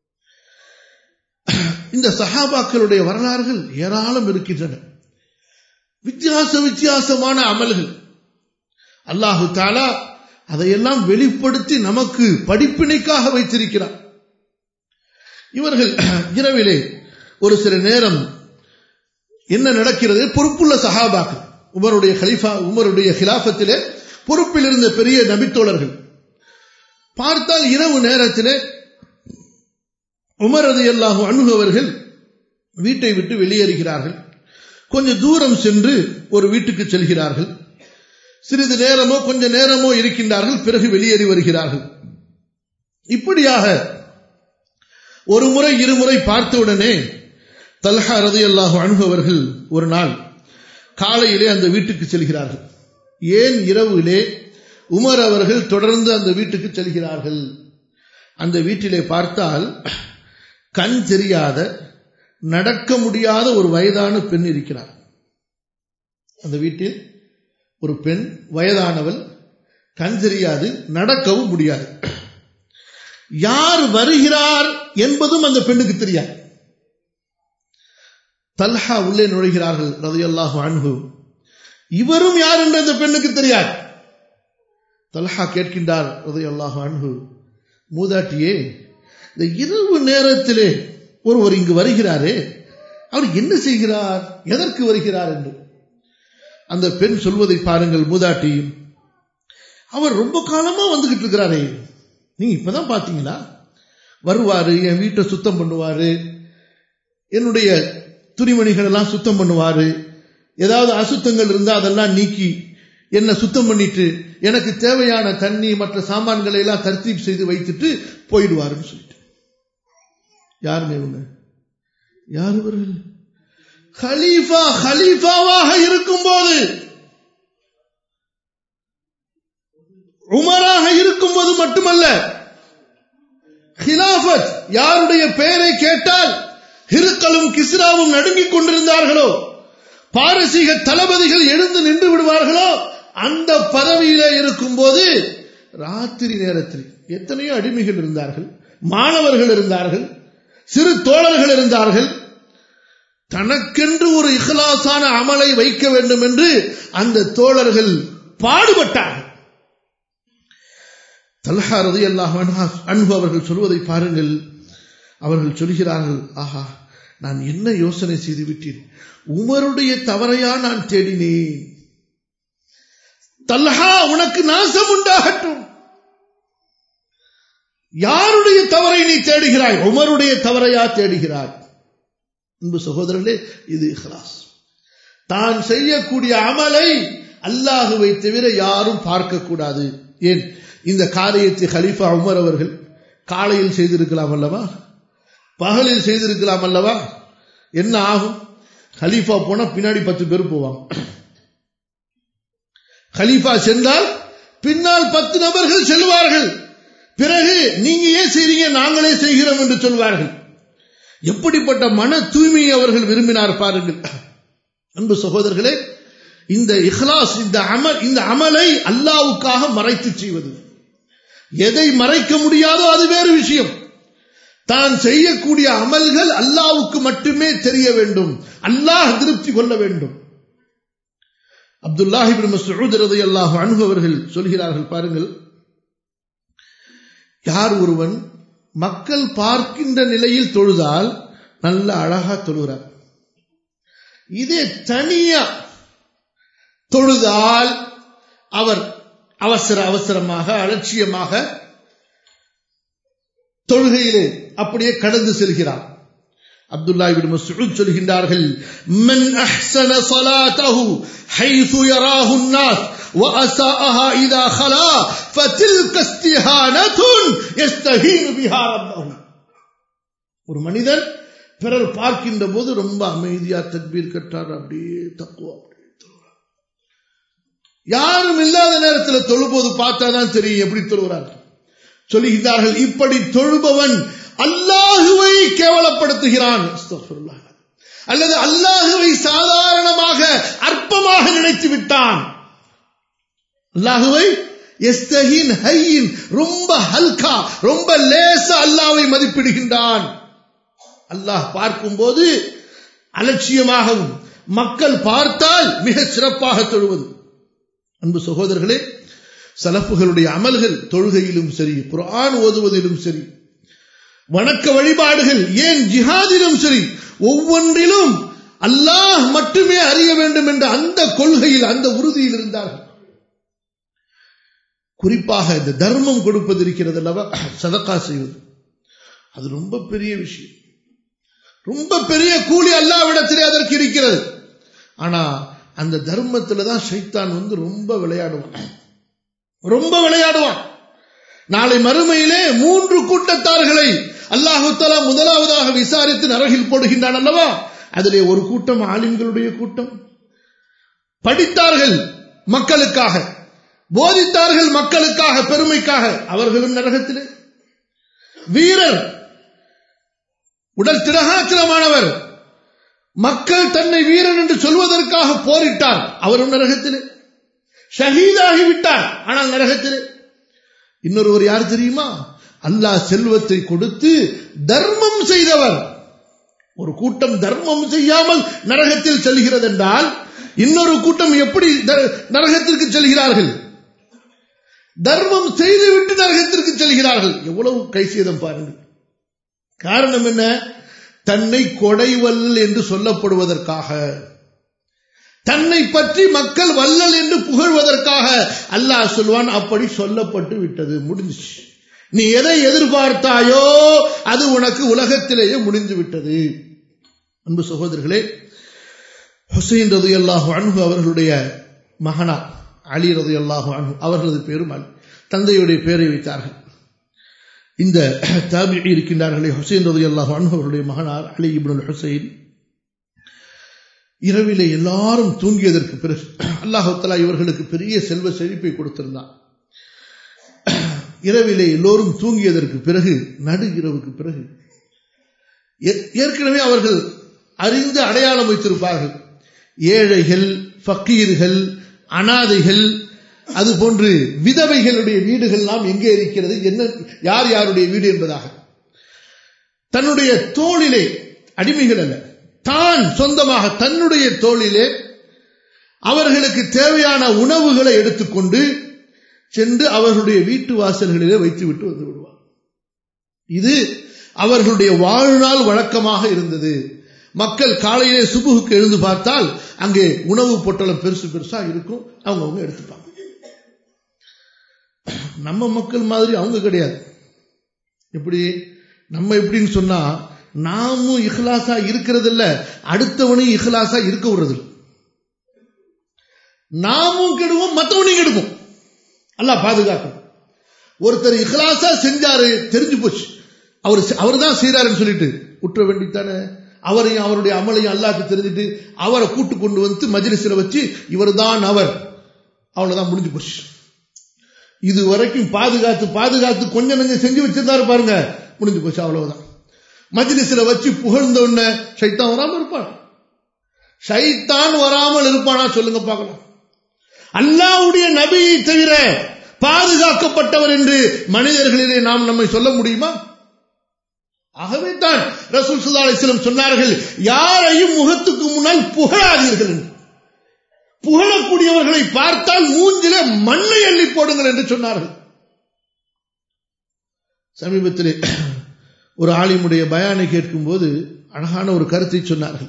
இந்த சஹாபாக்களுடைய வரலாறுகள் ஏராளம் இருக்கின்றன வித்தியாச வித்தியாசமான அமல்கள் அல்லாஹு தாலா அதையெல்லாம் வெளிப்படுத்தி நமக்கு படிப்பினைக்காக வைத்திருக்கிறார் இவர்கள் இரவிலே ஒரு சில நேரம் என்ன நடக்கிறது பொறுப்புள்ள சஹாபாக்கள் உமருடைய ஹலிஃபா உமருடைய ஹிலாபத்திலே பொறுப்பில் இருந்த பெரிய நபித்தோழர்கள் பார்த்தால் இரவு நேரத்திலே உமர் அது அல்லாஹு அணுகவர்கள் வீட்டை விட்டு வெளியேறுகிறார்கள் கொஞ்சம் தூரம் சென்று ஒரு வீட்டுக்கு செல்கிறார்கள் சிறிது நேரமோ கொஞ்ச நேரமோ இருக்கின்றார்கள் பிறகு வெளியேறி வருகிறார்கள் இப்படியாக ஒரு முறை இருமுறை பார்த்தவுடனே தல்ஹா ரதி அல்லாஹு அணுகவர்கள் ஒரு நாள் காலையிலே அந்த வீட்டுக்கு செல்கிறார்கள் ஏன் இரவிலே உமர் அவர்கள் தொடர்ந்து அந்த வீட்டுக்கு செல்கிறார்கள் அந்த வீட்டிலே பார்த்தால் கண் தெரியாத நடக்க முடியாத ஒரு வயதான பெண் இருக்கிறார் அந்த வீட்டில் ஒரு பெண் வயதானவள் கண் தெரியாது நடக்கவும் முடியாது யார் வருகிறார் என்பதும் அந்த பெண்ணுக்கு தெரியாது தல்ஹா உள்ளே நுழைகிறார்கள் ரதையல்லாஹு அன்பு இவரும் யார் என்று அந்த பெண்ணுக்கு தெரியாது தல்ஹா கேட்கின்றார் ரதையல்லாஹு அன்பு மூதாட்டியே இந்த இரவு நேரத்திலே ஒருவர் இங்கு வருகிறாரே அவர் என்ன செய்கிறார் எதற்கு வருகிறார் என்று அந்த பெண் சொல்வதை பாருங்கள் மூதாட்டியும் அவர் ரொம்ப காலமா வந்துகிட்டு இருக்கிறாரே நீங்க இப்பதான் பாத்தீங்களா வருவாரு என் வீட்டை சுத்தம் பண்ணுவாரு என்னுடைய துணிமணிகள் எல்லாம் சுத்தம் பண்ணுவாரு ஏதாவது அசுத்தங்கள் இருந்தா அதெல்லாம் நீக்கி என்ன சுத்தம் பண்ணிட்டு எனக்கு தேவையான தண்ணி மற்ற சாமான்களை எல்லாம் தர்த்தீப் செய்து வைத்துட்டு போயிடுவாருன்னு சொல்லிட்டு யாருமே இவங்க யார் இவர்கள் ஹலீஃபா ஹலீஃபாவாக இருக்கும் போது உமராக இருக்கும் போது மட்டுமல்ல ஹிலாபத் யாருடைய பெயரை கேட்டால் ஹிருக்கலும் கிஸ்ராவும் நடுங்கிக் கொண்டிருந்தார்களோ பாரசீக தளபதிகள் எழுந்து நின்று விடுவார்களோ அந்த பதவியில இருக்கும் போது ராத்திரி நேரத்தில் எத்தனையோ அடிமைகள் இருந்தார்கள் மாணவர்கள் இருந்தார்கள் சிறு தோழர்கள் இருந்தார்கள் தனக்கென்று ஒரு இஹ்லாசான அமலை வைக்க வேண்டும் என்று அந்த தோழர்கள் பாடுபட்டார்கள் தல்ஹா ரதி அல்லாஹ் அன்பு அவர்கள் சொல்வதை பாருங்கள் அவர்கள் சொல்கிறார்கள் ஆஹா நான் என்ன யோசனை செய்து விட்டேன் உமருடைய தவறையா நான் தேடினேன் தல்ஹா உனக்கு நாசம் உண்டாகட்டும் யாருடைய தவறை நீ தேடுகிறாய் உமருடைய தவறையா தேடுகிறாய் அன்பு சகோதரர்களே இது இஹ்லாஸ் தான் செய்யக்கூடிய அமலை அல்லாஹுவை தவிர யாரும் பார்க்கக்கூடாது ஏன் இந்த காரியத்தை ஹலீஃபா உமர் அவர்கள் காலையில் செய்திருக்கலாம் அல்லவா பகலில் செய்திருக்கலாம் அல்லவா என்ன ஆகும் ஹலீஃபா போனா பின்னாடி பத்து பேர் போவாங்க ஹலீஃபா சென்றால் பின்னால் பத்து நபர்கள் செல்வார்கள் பிறகு நீங்க ஏன் செய்றீங்க நாங்களே செய்கிறோம் என்று சொல்வார்கள் எப்படிப்பட்ட மன தூய்மையை அவர்கள் விரும்பினார் பாருங்கள் அன்பு சகோதரர்களே இந்த இஹ்லாஸ் இந்த அமல் இந்த அமலை அல்லாவுக்காக மறைத்து செய்வது எதை மறைக்க முடியாதோ அது வேறு விஷயம் தான் செய்யக்கூடிய அமல்கள் அல்லாவுக்கு மட்டுமே தெரிய வேண்டும் அல்லாஹ் திருப்தி கொள்ள வேண்டும் அப்துல்லாஹிபின் மசூத் ரலியல்லாஹு அன்ஹு அவர்கள் சொல்கிறார்கள் பாருங்கள் யார் ஒருவன் மக்கள் பார்க்கின்ற நிலையில் தொழுதால் நல்ல அழகா தொழுகிறார் இதே தனியா தொழுதால் அவர் அவசர அவசரமாக அலட்சியமாக தொழுகையிலே அப்படியே கடந்து செல்கிறார் அப்துல்லா இப்னு மஸ்ஊத் சொல்கின்றார்கள் மன் அஹ்ஸன ஸலாத்தஹு ஹைது யராஹு الناس واساءها اذا خلا فتلك استهانه يستهين بها ربه ஒரு மனிதன் பிறர் பார்க்கின்ற போது ரொம்ப அமைதியா தக்பீர் கட்டார் அப்படியே தக்குவா அப்படியே தொழுகிறார் யாரும் இல்லாத நேரத்தில் தொழும்போது பார்த்தாதான் தெரியும் எப்படி தொழுகிறார் சொல்லுகிறார்கள் இப்படி தொழுபவன் அல்லாஹுவை கேவலப்படுத்துகிறான் அல்லது அல்லாஹுவை சாதாரணமாக அற்பமாக நினைத்து விட்டான் அல்லாஹுவை எஸ்தகின் ஹையின் ரொம்ப ஹல்கா ரொம்ப லேச அல்லாவை மதிப்பிடுகின்றான் அல்லாஹ் பார்க்கும்போது அலட்சியமாகவும் மக்கள் பார்த்தால் மிக சிறப்பாக தொழுவது அன்பு சகோதரர்களே சலப்புகளுடைய அமல்கள் தொழுகையிலும் சரி குரான் ஓதுவதிலும் சரி வணக்க வழிபாடுகள் ஏன் ஜிஹாதிலும் சரி ஒவ்வொன்றிலும் அல்லாஹ் மட்டுமே அறிய வேண்டும் என்ற அந்த கொள்கையில் அந்த உறுதியில் இருந்தார்கள் குறிப்பாக இந்த தர்மம் கொடுப்பது இருக்கிறது அல்லவா சதக்கா செய்வது அது ரொம்ப பெரிய விஷயம் ரொம்ப பெரிய கூலி அல்லாவிடத்திலே அதற்கு இருக்கிறது ஆனா அந்த தர்மத்துல தான் சைத்தான் வந்து ரொம்ப விளையாடுவான் ரொம்ப விளையாடுவான் நாளை மறுமையிலே மூன்று கூட்டத்தார்களை அல்லாஹு தலா முதலாவதாக விசாரித்து நரகில் போடுகின்றான் அல்லவா அதிலே ஒரு கூட்டம் ஆலிம்களுடைய கூட்டம் படித்தார்கள் மக்களுக்காக போதித்தார்கள் மக்களுக்காக பெருமைக்காக அவர்களும் நரகத்திலே வீரர் உடல் திரகாத்திரமானவர் மக்கள் தன்னை வீரன் என்று சொல்வதற்காக போரிட்டார் அவரும் நரகத்திலே ஷஹீதாகிவிட்டார் ஆனால் நரகத்திலே இன்னொருவர் யார் தெரியுமா அல்லாஹ் செல்வத்தை கொடுத்து தர்மம் செய்தவர் ஒரு கூட்டம் தர்மம் செய்யாமல் நரகத்தில் செல்கிறது என்றால் இன்னொரு கூட்டம் எப்படி நரகத்திற்கு செல்கிறார்கள் தர்மம் செய்துவிட்டு நரகத்திற்கு செல்கிறார்கள் எவ்வளவு கைசேதம் பாருங்கள் காரணம் என்ன தன்னை கொடைவல் என்று சொல்லப்படுவதற்காக தன்னை பற்றி மக்கள் வல்லல் என்று புகழ்வதற்காக அல்லாஹ் சொல்வான் அப்படி சொல்லப்பட்டு விட்டது முடிஞ்சிச்சு நீ எதை எதிர்பார்த்தாயோ அது உனக்கு உலகத்திலேயே முடிந்து விட்டது அன்பு சகோதரர்களே ஹுசைன் ரது அல்லாஹு அன்பு அவர்களுடைய மகனா அலி ரது அல்லாஹு அன்பு அவர்களது பேரும் அலி தந்தையுடைய பேரை வைத்தார்கள் இந்த தாபி இருக்கின்றார்களே ஹுசைன் ரது அல்லாஹு அன்பு அவர்களுடைய மகனார் அலி இப்னுல் ஹுசைன் இரவிலே எல்லாரும் தூங்கியதற்கு பிறகு அல்லாஹலா இவர்களுக்கு பெரிய செல்வ செழிப்பை கொடுத்திருந்தான் இரவிலே எல்லோரும் தூங்கியதற்கு பிறகு நடு இரவுக்கு பிறகு ஏற்கனவே அவர்கள் அறிந்து அடையாளம் வைத்திருப்பார்கள் ஏழைகள் ஃபக்கீர்கள் அனாதைகள் அதுபோன்று விதவைகளுடைய வீடுகள்லாம் எங்கே இருக்கிறது என்ன யார் யாருடைய வீடு என்பதாக தன்னுடைய தோளிலே அடிமைகள் அல்ல தான் சொந்தமாக தன்னுடைய தோளிலே அவர்களுக்கு தேவையான உணவுகளை எடுத்துக்கொண்டு சென்று அவர்களுடைய வீட்டு வாசல்களிலே வைத்துவிட்டு வந்து விடுவார் இது அவர்களுடைய வாழ்நாள் வழக்கமாக இருந்தது மக்கள் காலையிலே சுபுகுக்கு எழுந்து பார்த்தால் அங்கே உணவு பொட்டலம் பெருசு பெருசா இருக்கும் அவங்க அவங்க எடுத்துப்பாங்க நம்ம மக்கள் மாதிரி அவங்க கிடையாது எப்படி நம்ம எப்படின்னு சொன்னா நாமும் இஹ்லாசா இருக்கிறது இல்ல அடுத்தவனையும் இஹ்லாசா இருக்க விடுறது நாமும் கெடுவோம் மற்றவனையும் கெடுவோம் அல்ல பாதுகாக்கும் ஒருத்தர் இஹ்லாசா செஞ்சாரு தெரிஞ்சு போச்சு அவர் அவர் தான் செய்யறாருன்னு சொல்லிட்டு உற்ற வேண்டித்தானே அவரையும் அவருடைய அமலையும் அல்லாக்கு தெரிஞ்சுட்டு அவரை கூட்டு கொண்டு வந்து மஜ்லிஸில் வச்சு இவர் தான் அவர் அவ்வளவுதான் முடிஞ்சு போச்சு இது வரைக்கும் பாதுகாத்து பாதுகாத்து கொஞ்சம் நெஞ்சம் செஞ்சு வச்சிருந்தாரு பாருங்க முடிஞ்சு போச்சு அவ்வளவுதான் மஜ்லிஸ்ல வச்சு புகழ்ந்த உடனே ஷைத்தான் வராம இருப்பான் ஷைத்தான் வராமல் இருப்பானா சொல்லுங்க பார்க்கலாம் அல்லாவுடைய நபியை தவிர பாதுகாக்கப்பட்டவர் என்று மனிதர்களிலே நாம் நம்மை சொல்ல முடியுமா ஆகவே தான் ரசூல் சுல்லா அலிஸ்லம் சொன்னார்கள் யாரையும் முகத்துக்கு முன்னால் புகழாதீர்கள் என்று. புகழக்கூடியவர்களை பார்த்தால் மூஞ்சில மண்ணை அள்ளி போடுங்கள் என்று சொன்னார்கள் சமீபத்திலே ஒரு ஆலிமுடைய பயானை கேட்கும்போது அழகான ஒரு கருத்தை சொன்னார்கள்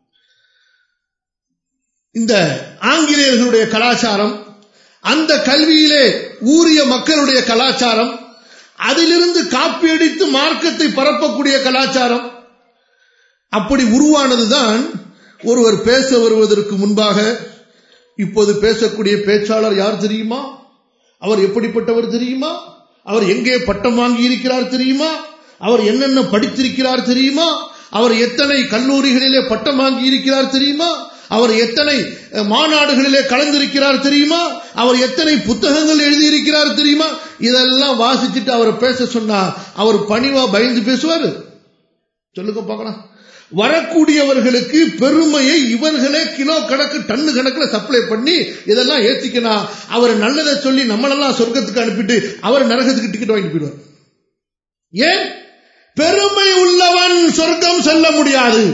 இந்த ஆங்கிலேயர்களுடைய கலாச்சாரம் அந்த கல்வியிலே ஊறிய மக்களுடைய கலாச்சாரம் அதிலிருந்து காப்பியடித்து மார்க்கத்தை பரப்பக்கூடிய கலாச்சாரம் அப்படி உருவானதுதான் ஒருவர் பேச வருவதற்கு முன்பாக இப்போது பேசக்கூடிய பேச்சாளர் யார் தெரியுமா அவர் எப்படிப்பட்டவர் தெரியுமா அவர் எங்கே பட்டம் வாங்கி இருக்கிறார் தெரியுமா அவர் என்னென்ன படித்திருக்கிறார் தெரியுமா அவர் எத்தனை கல்லூரிகளிலே பட்டம் வாங்கி இருக்கிறார் தெரியுமா அவர் எத்தனை அஹ், மாநாடுகளிலே கலந்திருக்கிறார் தெரியுமா அவர் எத்தனை புத்தகங்கள் எழுதியிருக்கிறார் தெரியுமா இதெல்லாம் வாசிச்சுட்டு அவரை பேச சொன்னா அவர் பணிவா பயந்து பேசுவாரு சொல்லுங்க பார்க்கலாம் வரக்கூடியவர்களுக்கு பெருமையை இவர்களே கிலோ கணக்கு டன்னு கணக்குல சப்ளை பண்ணி இதெல்லாம் ஏத்திக்கணும் அவர் நல்லதை சொல்லி நம்மளெல்லாம் சொர்க்கத்துக்கு அனுப்பிட்டு அவர் நரகத்துக்கு டிக்கெட் வாங்கிட்டு போயிடுவார் ஏன் பெருமை உள்ளவன் சொர்க்கம் செல்ல முடியாது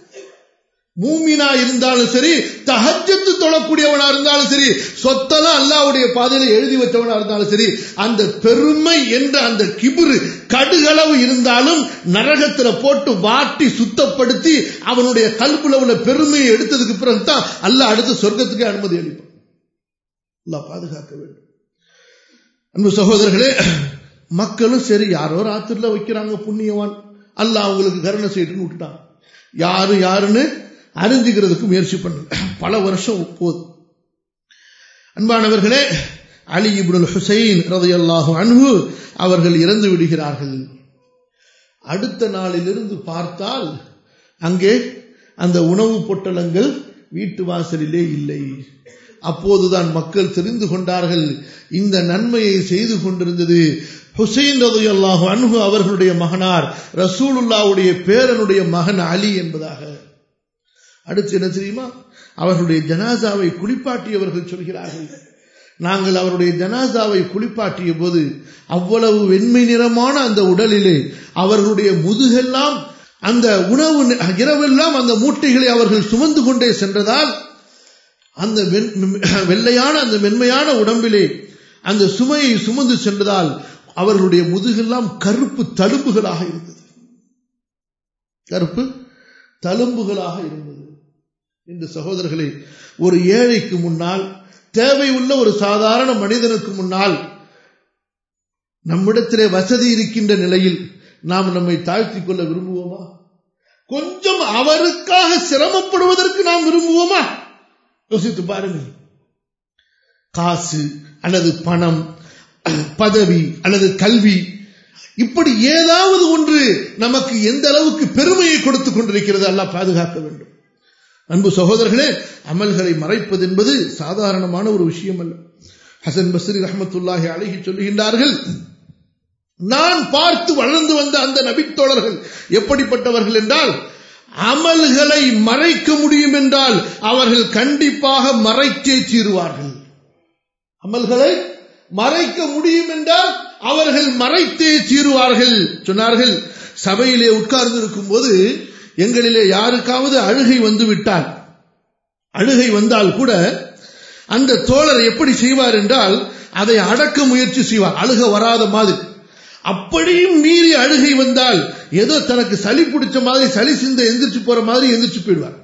மூமினா இருந்தாலும் சரி தஹஜத்து தொழக்கூடியவனா இருந்தாலும் சரி சொத்தெல்லாம் அல்லாவுடைய பாதையில எழுதி வச்சவனா இருந்தாலும் சரி அந்த பெருமை என்ற அந்த கிபுரு கடுகளவு இருந்தாலும் நரகத்துல போட்டு வாட்டி சுத்தப்படுத்தி அவனுடைய கல்புல உள்ள பெருமையை எடுத்ததுக்கு பிறகுதான் அல்லாஹ் அடுத்து சொர்க்கத்துக்கு அனுமதி அளிப்பான் அல்லாஹ் பாதுகாக்க வேண்டும் அன்பு சகோதரர்களே மக்களும் சரி யாரோ ராத்திரில வைக்கிறாங்க புண்ணியவான் அல்லாஹ் அவங்களுக்கு கருணை செய்யட்டுன்னு விட்டுட்டான் யாரு யாருன்னு அறிஞ்சுக்கிறதுக்கு முயற்சி பண்ணுங்க பல வருஷம் போகுது அன்பானவர்களே அலி இப்னுல் ஹுசைன் ரதையல்லாஹு அன்ஹு அவர்கள் இறந்து விடுகிறார்கள் அடுத்த நாளிலிருந்து பார்த்தால் அங்கே அந்த உணவு பொட்டலங்கள் வீட்டு வாசலிலே இல்லை அப்போதுதான் மக்கள் தெரிந்து கொண்டார்கள் இந்த நன்மையை செய்து கொண்டிருந்தது ஹுசைன் ரதையல்லாஹு அன்ஹு அவர்களுடைய மகனார் ரசூலுல்லாவுடைய பேரனுடைய மகன் அலி என்பதாக அடுத்து என்ன தெரியுமா அவர்களுடைய ஜனாசாவை குளிப்பாட்டியவர்கள் சொல்கிறார்கள் நாங்கள் அவருடைய ஜனாசாவை குளிப்பாட்டிய போது அவ்வளவு வெண்மை நிறமான அந்த உடலிலே அவர்களுடைய முதுகெல்லாம் அந்த உணவு இரவெல்லாம் அந்த மூட்டைகளை அவர்கள் சுமந்து கொண்டே சென்றதால் அந்த வெள்ளையான அந்த மென்மையான உடம்பிலே அந்த சுமையை சுமந்து சென்றதால் அவர்களுடைய முதுகெல்லாம் கருப்பு தழும்புகளாக இருந்தது கருப்பு தழும்புகளாக இருந்தது இந்த சகோதரர்களே ஒரு ஏழைக்கு முன்னால் தேவை உள்ள ஒரு சாதாரண மனிதனுக்கு முன்னால் நம்மிடத்திலே வசதி இருக்கின்ற நிலையில் நாம் நம்மை தாழ்த்திக் கொள்ள விரும்புவோமா கொஞ்சம் அவருக்காக சிரமப்படுவதற்கு நாம் விரும்புவோமா யோசித்து பாருங்கள் காசு அல்லது பணம் பதவி அல்லது கல்வி இப்படி ஏதாவது ஒன்று நமக்கு எந்த அளவுக்கு பெருமையை கொடுத்துக் கொண்டிருக்கிறது அல்ல பாதுகாக்க வேண்டும் அன்பு சகோதரர்களே அமல்களை மறைப்பது என்பது சாதாரணமான ஒரு விஷயம் அல்ல ஹசன் பஸ்ரி ரஹமத்துல்லாஹி அழகி சொல்லுகின்றார்கள் நான் பார்த்து வளர்ந்து வந்த அந்த நபித்தோழர்கள் எப்படிப்பட்டவர்கள் என்றால் அமல்களை மறைக்க முடியும் என்றால் அவர்கள் கண்டிப்பாக மறைத்தே தீருவார்கள் அமல்களை மறைக்க முடியும் என்றால் அவர்கள் மறைத்தே தீருவார்கள் சொன்னார்கள் சபையிலே உட்கார்ந்து இருக்கும் போது எங்களிலே யாருக்காவது அழுகை வந்து விட்டால் அழுகை வந்தால் கூட அந்த தோழர் எப்படி செய்வார் என்றால் அதை அடக்க முயற்சி செய்வார் அழுக வராத மாதிரி அப்படியும் மீறி அழுகை வந்தால் ஏதோ தனக்கு சளி பிடிச்ச மாதிரி சளி சிந்த எந்திரிச்சு போற மாதிரி எந்திரிச்சு போயிடுவார்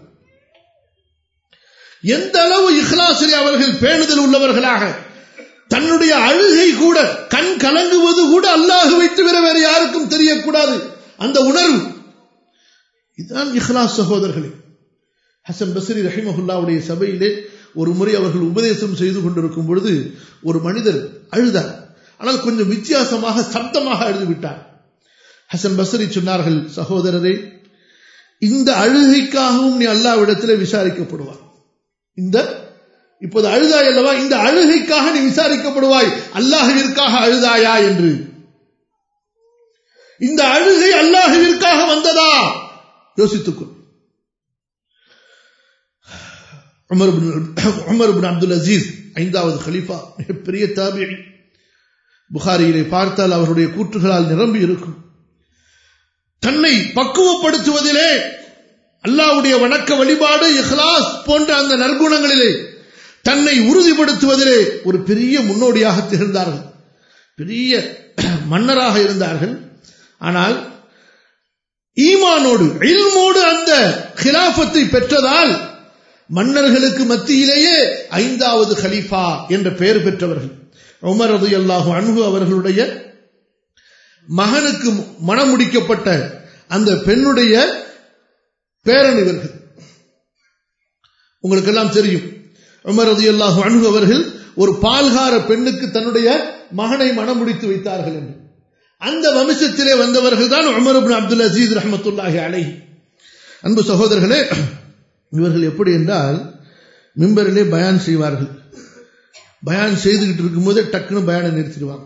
எந்த அளவு இஹ்லாசிலே அவர்கள் பேணுதல் உள்ளவர்களாக தன்னுடைய அழுகை கூட கண் கலங்குவது கூட அல்லாஹுவை தவிர வேற யாருக்கும் தெரியக்கூடாது அந்த உணர்வு இதுதான் இஹ்லாஸ் சகோதரர்களே ஹசன் பஸ்ரி ரஹிமஹுல்லாவுடைய சபையிலே ஒரு முறை அவர்கள் உபதேசம் செய்து கொண்டிருக்கும் பொழுது ஒரு மனிதர் அழுதார் ஆனால் கொஞ்சம் வித்தியாசமாக சப்தமாக அழுது விட்டார் ஹசன் பஸ்ரி சொன்னார்கள் சகோதரரே இந்த அழுகைக்காகவும் நீ அல்லாவிடத்தில் விசாரிக்கப்படுவார் இந்த இப்போது அழுதாய் அல்லவா இந்த அழுகைக்காக நீ விசாரிக்கப்படுவாய் அல்லாஹுவிற்காக அழுதாயா என்று இந்த அழுகை அல்லாஹுவிற்காக வந்ததா யோசித்துக்கொள் உமர் உமர் அப்துல் அசீஸ் ஐந்தாவது ஹலீஃபா மிகப்பெரிய தாபியை புகாரியிலே பார்த்தால் அவருடைய கூற்றுகளால் நிரம்பி இருக்கும் தன்னை பக்குவப்படுத்துவதிலே அல்லாவுடைய வணக்க வழிபாடு இஹ்லாஸ் போன்ற அந்த நற்குணங்களிலே தன்னை உறுதிப்படுத்துவதிலே ஒரு பெரிய முன்னோடியாக திகழ்ந்தார்கள் பெரிய மன்னராக இருந்தார்கள் ஆனால் ஈமானோடு இல்மோடு அந்த கிலாபத்தை பெற்றதால் மன்னர்களுக்கு மத்தியிலேயே ஐந்தாவது ஹலீஃபா என்ற பெயர் பெற்றவர்கள் உமர் ரது அல்லாஹு அன்பு அவர்களுடைய மகனுக்கு மனம் முடிக்கப்பட்ட அந்த பெண்ணுடைய பேரன் இவர்கள் உங்களுக்கு எல்லாம் தெரியும் உமர் ரது அல்லாஹு அன்பு அவர்கள் ஒரு பால்கார பெண்ணுக்கு தன்னுடைய மகனை மனம் முடித்து வைத்தார்கள் என்று அந்த வம்சத்திலே வந்தவர்கள் தான் உமர் அப்துல் அசீஸ் ரஹமத்துல்லாஹி அலை அன்பு சகோதரர்களே இவர்கள் எப்படி என்றால் மிம்பரிலே பயான் செய்வார்கள் பயான் செய்துகிட்டு இருக்கும்போதே டக்குன்னு பயானை நிறுத்திடுவாங்க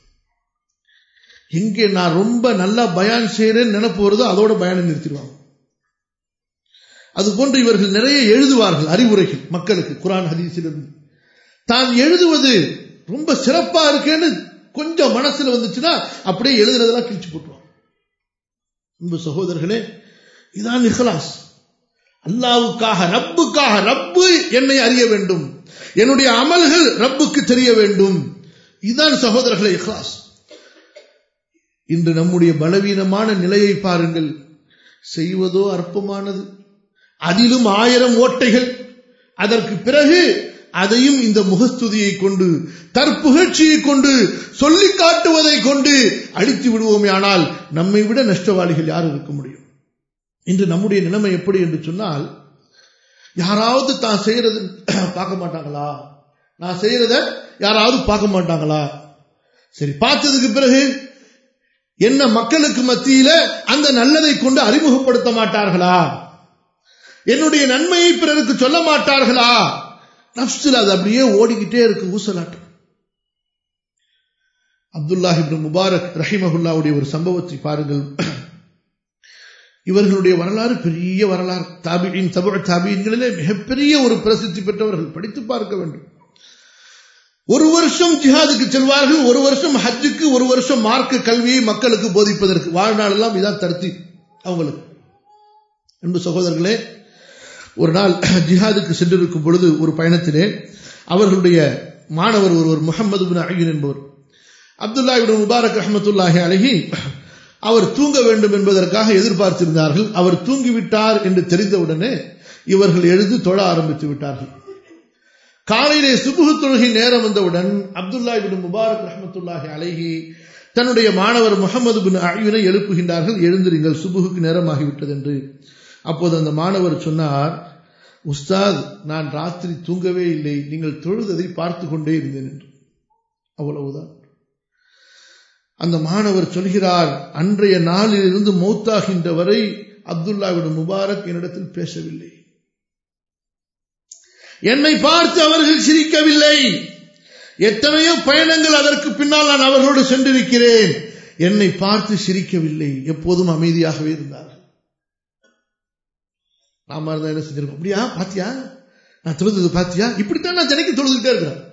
எங்கே நான் ரொம்ப நல்லா பயான் செய்யறேன்னு நினைப்பு வருதோ அதோட பயானை நிறுத்திடுவாங்க அது போன்று இவர்கள் நிறைய எழுதுவார்கள் அறிவுரைகள் மக்களுக்கு குரான் ஹதீஸிலிருந்து தான் எழுதுவது ரொம்ப சிறப்பா இருக்கேன்னு கொஞ்சம் மனசுல வந்துச்சுன்னா அப்படியே எழுதுறதெல்லாம் கிழிச்சு போட்டுருவாங்க அன்பு சகோதரர்களே இதான் இஹ்லாஸ் அல்லாவுக்காக ரப்புக்காக ரப்பு என்னை அறிய வேண்டும் என்னுடைய அமல்கள் ரப்புக்கு தெரிய வேண்டும் இதுதான் சகோதரர்களே இஹ்லாஸ் இன்று நம்முடைய பலவீனமான நிலையை பாருங்கள் செய்வதோ அற்பமானது அதிலும் ஆயிரம் ஓட்டைகள் அதற்கு பிறகு அதையும் இந்த முகஸ்துதியை கொண்டு தற்புகழ்ச்சியை கொண்டு சொல்லி காட்டுவதை கொண்டு அழித்து விடுவோமே ஆனால் நம்மை விட நஷ்டவாளிகள் யார் இருக்க முடியும் இன்று நம்முடைய நிலைமை எப்படி என்று சொன்னால் யாராவது தான் செய்யறது பார்க்க மாட்டாங்களா நான் செய்யறத யாராவது பார்க்க மாட்டாங்களா சரி பார்த்ததுக்கு பிறகு என்ன மக்களுக்கு மத்தியில அந்த நல்லதை கொண்டு அறிமுகப்படுத்த மாட்டார்களா என்னுடைய நன்மையை பிறருக்கு சொல்ல மாட்டார்களா நப்சில் அது அப்படியே ஓடிக்கிட்டே இருக்கு ஊசலாட்டம் அப்துல்லாஹிபின் முபாரக் ரஹிமஹுல்லாவுடைய ஒரு சம்பவத்தை பாருங்கள் இவர்களுடைய வரலாறு பெரிய வரலாறு தாபியின் தபு தாபியன்களிலே மிகப்பெரிய ஒரு பிரசித்தி பெற்றவர்கள் படித்து பார்க்க வேண்டும் ஒரு வருஷம் ஜிஹாதுக்கு செல்வார்கள் ஒரு வருஷம் ஹஜ்ஜுக்கு ஒரு வருஷம் மார்க்க கல்வியை மக்களுக்கு போதிப்பதற்கு வாழ்நாளெல்லாம் இதான் தடுத்தி அவங்களுக்கு அன்பு சகோதரர்களே ஒரு நாள் ஜிஹாதுக்கு சென்றிருக்கும் பொழுது ஒரு பயணத்திலே அவர்களுடைய மாணவர் ஒருவர் முகமது பின் அகின் என்பவர் அப்துல்லா இபின் முபாரக் அஹமத்துல்லாஹி அழகி அவர் தூங்க வேண்டும் என்பதற்காக எதிர்பார்த்திருந்தார்கள் அவர் தூங்கிவிட்டார் என்று தெரிந்தவுடனே இவர்கள் எழுந்து தொழ ஆரம்பித்து விட்டார்கள் காலையிலே சுபுகு தொழுகை நேரம் வந்தவுடன் அப்துல்லா இபின் முபாரக் ரஹமத்துல்லாஹி அழகி தன்னுடைய மாணவர் முகமது பின் அழிவினை எழுப்புகின்றார்கள் எழுந்திருங்கள் சுபுகுக்கு நேரமாகிவிட்டது என்று அப்போது அந்த மாணவர் சொன்னார் உஸ்தாத் நான் ராத்திரி தூங்கவே இல்லை நீங்கள் தொழுததை பார்த்து கொண்டே இருந்தேன் என்று அவ்வளவுதான் அந்த மாணவர் சொல்கிறார் அன்றைய நாளில் இருந்து மௌத்தாகின்ற வரை அப்துல்லாவின் முபாரக் என்னிடத்தில் பேசவில்லை என்னை பார்த்து அவர்கள் சிரிக்கவில்லை எத்தனையோ பயணங்கள் அதற்கு பின்னால் நான் அவர்களோடு சென்றிருக்கிறேன் என்னை பார்த்து சிரிக்கவில்லை எப்போதும் அமைதியாகவே இருந்தார்கள் நாம இருந்தா என்ன செஞ்சிருக்கோம் அப்படியா பாத்தியா நான் தொழுது பாத்தியா இப்படித்தான் நான் தினைக்கு தொழுதுகிட்டே இருக்கிறேன்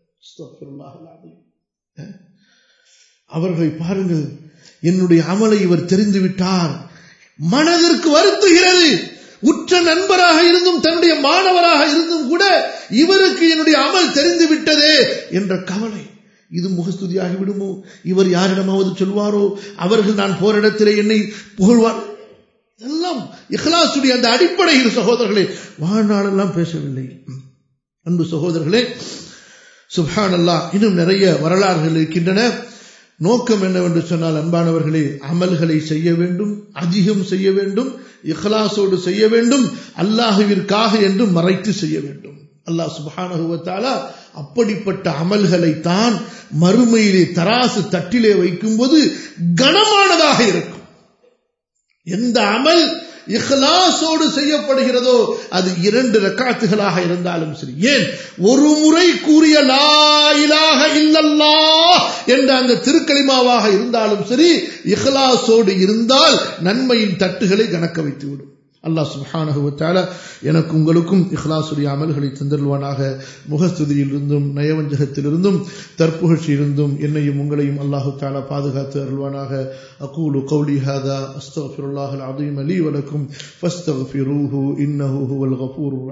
அவர்களை பாருங்கள் என்னுடைய அமலை இவர் தெரிந்து விட்டார் மனதிற்கு வருத்துகிறது உற்ற நண்பராக இருந்தும் தன்னுடைய மாணவராக இருந்தும் கூட இவருக்கு என்னுடைய அமல் தெரிந்து விட்டதே என்ற கவலை இது முகஸ்துதியாகி விடுமோ இவர் யாரிடமாவது சொல்வாரோ அவர்கள் நான் போற இடத்திலே என்னை புகழ்வார் எல்லாம் இஹ்லாசுடைய அந்த அடிப்படையில் சகோதரர்களே வாழ்நாளெல்லாம் பேசவில்லை அன்பு சகோதரர்களே சுப்ஹான் அல்லா இன்னும் நிறைய வரலாறுகள் இருக்கின்றன நோக்கம் என்னவென்று சொன்னால் அன்பானவர்களே அமல்களை செய்ய வேண்டும் அதிகம் செய்ய வேண்டும் இஹ்லாசோடு செய்ய வேண்டும் அல்லாஹுவிற்காக என்று மறைத்து செய்ய வேண்டும் அல்லாஹ் சுபானுவத்தாலா அப்படிப்பட்ட அமல்களை தான் மறுமையிலே தராசு தட்டிலே வைக்கும்போது கனமானதாக இருக்கும் எந்த அமல் இஹ்லாசோடு செய்யப்படுகிறதோ அது இரண்டு ரக்காத்துகளாக இருந்தாலும் சரி ஏன் ஒரு முறை கூறிய லா இலாக இல்லல்லா என்ற அந்த திருக்களிமாவாக இருந்தாலும் சரி இஹ்லாஸோடு இருந்தால் நன்மையின் தட்டுகளை கணக்க வைத்துவிடும் அல்லாஹ் சுப்ஹானஹு வ தஆலா எனக்கு உங்களுக்கும் இஹ்லாஸுடைய அமல்களை தந்தருள்வானாக முகஸ்துதியிலிருந்தும் நயவஞ்சகத்திலிருந்தும் தற்புகழ்ச்சியிலிருந்தும் என்னையும் உங்களையும் அல்லாஹு தஆலா பாதுகாத்து அருள்வானாக அகூலு கௌலி ஹாதா அஸ்தக்ஃபிருல்லாஹல் அஸீம் லீ வலக்கும் ஃபஸ்தக்ஃபிரூஹு இன்னஹு ஹுவல் கஃபூருர்